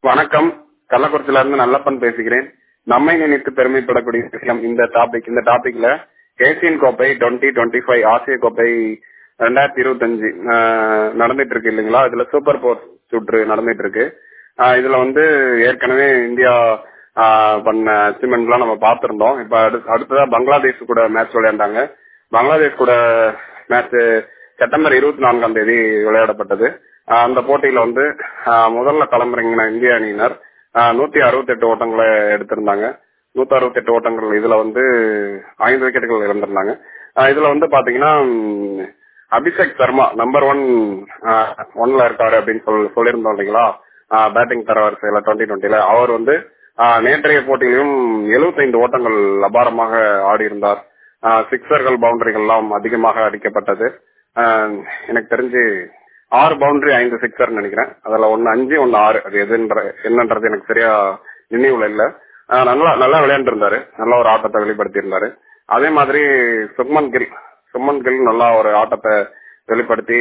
வணக்கம் கள்ளக்குறிச்சியில இருந்து நல்லப்பன் பேசுகிறேன் நம்மை நினைத்து பெருமைப்படக்கூடிய விஷயம் இந்த டாபிக் இந்த டாபிக்ல ஏசியன் கோப்பை டுவெண்ட்டி டுவெண்ட்டி ஃபைவ் ஆசிய கோப்பை ரெண்டாயிரத்தி இருபத்தஞ்சு நடந்துட்டு இருக்கு இல்லைங்களா இதுல சூப்பர் போர் சுற்று நடந்துட்டு இருக்கு ஆஹ் இதுல வந்து ஏற்கனவே இந்தியா ஆஹ் பண்ண அச்சீவ்மெண்ட்லாம் நம்ம பார்த்திருந்தோம் இப்ப அடுத்து அடுத்ததா பங்களாதேஷ் கூட மேட்ச் விளையாண்டாங்க பங்களாதேஷ் கூட மேட்ச் செப்டம்பர் இருபத்தி நான்காம் தேதி விளையாடப்பட்டது ஆஹ் அந்த போட்டியில வந்து ஆஹ் முதல்ல களமிறங்கின இந்திய அணியினர் நூத்தி அறுபத்தி எட்டு ஓட்டங்களை எடுத்திருந்தாங்க நூத்தி அறுபத்தி எட்டு ஓட்டங்கள் இதுல வந்து ஐந்து விக்கெட்டுகள் இழந்திருந்தாங்க ஆஹ் இதுல வந்து பாத்தீங்கன்னா ம், அபிஷேக் சர்மா நம்பர் ஒன் ஒன்ல இருக்காரு அப்படின்னு சொல் சொல்லியிருந்தோம் இல்லைங்களா பேட்டிங் தரவரிசையில டுவெண்ட்டி டுவெண்ட்டில அவர் வந்து ஆஹ் நேற்றைய போட்டியிலும் 75 ஓட்டங்கள் அபாரமாக ஆடி இருந்தார் சிக்ஸர்கள் பவுண்டரிகள் எல்லாம் அதிகமாக அடிக்கப்பட்டது ஆஹ் எனக்கு தெரிஞ்சு ஆறு பவுண்டரி ஐந்து சிக்ஸர் நினைக்கிறேன் அதுல ஒன்னு அஞ்சு ஒன்னு ஆறு அது எதுன்ற என்னன்றது எனக்கு சரியா நினைவுல இல்ல ஆஹ் நல்லா நல்லா விளையாண்டு இருந்தாரு நல்ல ஒரு ஆட்டத்தை வெளிப்படுத்தி இருந்தாரு அதே மாதிரி சுக்மன் கில் சுக்மன் கில் நல்லா ஒரு ஆட்டத்தை வெளிப்படுத்தி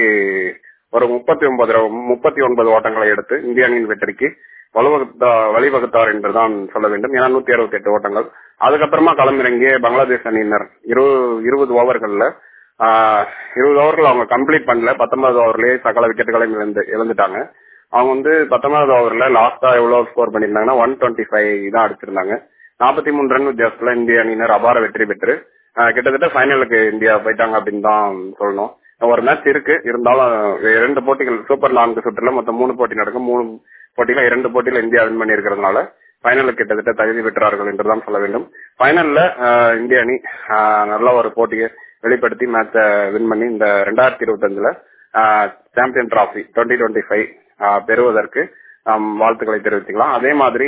ஒரு முப்பத்தி ஒன்பது முப்பத்தி ஒன்பது ஓட்டங்களை எடுத்து இந்திய அணியின் வெற்றிக்கு வலுவகுத்தா வழிவகுத்தார் என்றுதான் சொல்ல வேண்டும் ஏன்னா நூத்தி அறுபத்தி எட்டு ஓட்டங்கள் அதுக்கப்புறமா களமிறங்கிய பங்களாதேஷ் அணியினர் இரு இருபது ஓவர்கள்ல ஆஹ் இருபது ஓவர்கள் அவங்க கம்ப்ளீட் பண்ணல பத்தொன்பது ஓவர்லயே சகல விக்கெட்டுகளையும் இழந்து இழந்துட்டாங்க அவங்க வந்து பத்தொன்பது ஓவர்ல லாஸ்டா எவ்வளவு ஸ்கோர் பண்ணிருந்தாங்கன்னா ஒன் டுவெண்ட்டி ஃபைவ் தான் அடிச்சிருந்தாங்க நாற்பத்தி மூணு ரன் வித்தியாசத்துல இந்திய அணியினர் அபார வெற்றி பெற்று ஆஹ் கிட்டத்தட்ட ஃபைனலுக்கு இந்தியா போயிட்டாங்க அப்படின்னு தான் சொல்லணும் ஒரு மேட்ச் இருக்கு இருந்தாலும் இரண்டு போட்டிகள் சூப்பர் நான்கு சுற்றுல மொத்தம் மூணு போட்டி நடக்கும் மூணு போட்டியில இரண்டு போட்டியில இந்தியா வின் பண்ணி இருக்கிறதுனால ஃபைனலுக்கு கிட்டத்தட்ட தகுதி பெற்றார்கள் என்றுதான் சொல்ல வேண்டும் ஃபைனல்ல இந்திய அணி ஆஹ் நல்ல ஒரு போட்டியை வெளிப்படுத்தி மேட்ச வின் பண்ணி இந்த ரெண்டாயிரத்தி இருபத்தி அஞ்சுல champion trophy twenty twenty five பெறுவதற்கு ஆம், வாழ்த்துக்களை தெரிவிச்சுக்கலாம் அதே மாதிரி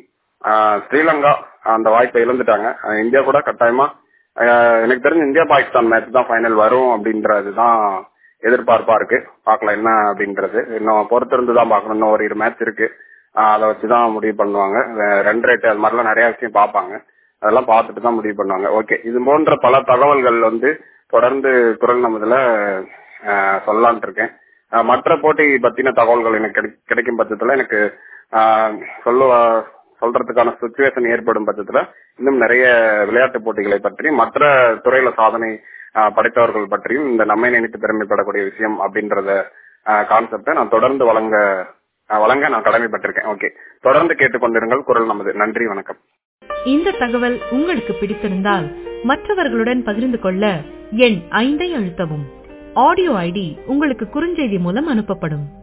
ஆஹ், ஸ்ரீலங்கா அந்த வாய்ப்பை இழந்துட்டாங்க ஆஹ், இந்தியா கூட கட்டாயமா ஆஹ், எனக்கு தெரிஞ்சு இந்தியா பாகிஸ்தான் மேட்ச் தான் ஃபைனல் வரும் அப்படின்றதுதான் எதிர்பார்ப்பா இருக்கு பார்க்கலாம் என்ன அப்படின்றது இன்னும் பொறுத்திருந்து தான் பார்க்கணும் இன்னும் ஒரு இரு மேட்ச் இருக்கு ஆஹ், அதை வச்சுதான் முடிவு பண்ணுவாங்க ரன் ரேட் அது மாதிரிலாம் நிறைய விஷயம் பார்ப்பாங்க அதெல்லாம் பார்த்துட்டு தான் முடிவு பண்ணுவாங்க ஓகே இது போன்ற பல தகவல்கள் வந்து தொடர்ந்து குரல் நமதுல ஆஹ், சொல்லலாம்னு இருக்கேன் ஆஹ், மற்ற போட்டி பத்தின தகவல்கள் எனக்கு கிடை- கிடைக்கும் பட்சத்துல எனக்கு ஆஹ், சொல்ல சொல்றதுக்கான சுச்சுவேஷன் ஏற்படும் பட்சத்துல இன்னும் நிறைய விளையாட்டு போட்டிகளை பற்றி மற்ற துறையில சாதனை ஆஹ், படைத்தவர்கள் பற்றியும் இந்த நம்மை நினைத்து பெருமைப்படக்கூடிய விஷயம் அப்படின்றத கான்செப்டை நான் தொடர்ந்து வழங்க ஆஹ், வழங்க நான் கடமைப்பட்டிருக்கேன் ஓகே தொடர்ந்து கேட்டுக்கொண்டிருங்கள் குரல் நமது நன்றி வணக்கம் இந்த தகவல் உங்களுக்கு பிடித்திருந்தால் மற்றவர்களுடன் பகிர்ந்து கொள்ள எண் ஐந்தை அழுத்தவும் ஆடியோ ஐடி உங்களுக்கு குறுஞ்செய்தி மூலம் அனுப்பப்படும்